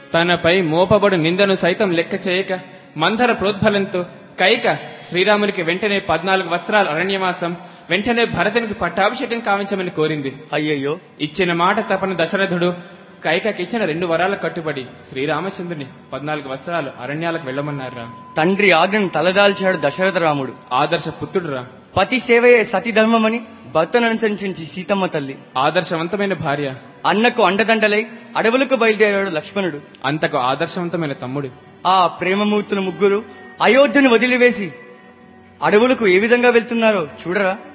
తనపై మోపబడు నిందను సైతం లెక్క చేయక మందర ప్రోద్బలంతో కైక శ్రీరామునికి వెంటనే పద్నాలుగు వత్సరాల అరణ్యవాసం వెంటనే భరతునికి పట్టాభిషేకం కావించమని కోరింది అయ్యయ్యో ఇచ్చిన మాట తపన దశరథుడు కైకకిచ్చిన రెండు వరాల కట్టుబడి శ్రీరామచంద్రుని పద్నాలుగు వత్సరాలు అరణ్యాలకు వెళ్ళమన్నారా తండ్రి ఆజ్ఞను తలదాల్చాడు దశరథ రాముడు ఆదర్శ పుత్రుడురా పతి సేవయే సతి ధర్మమని భర్తను అనుసరించి సీతమ్మ తల్లి ఆదర్శవంతమైన భార్య అన్నకు అండదండలై అడవులకు బయలుదేరాడు లక్ష్మణుడు అంతకు ఆదర్శవంతమైన తమ్ముడు ఆ ప్రేమమూర్తులు ముగ్గురు అయోధ్యను వదిలివేసి అడవులకు ఏ విధంగా వెళ్తున్నారో చూడరా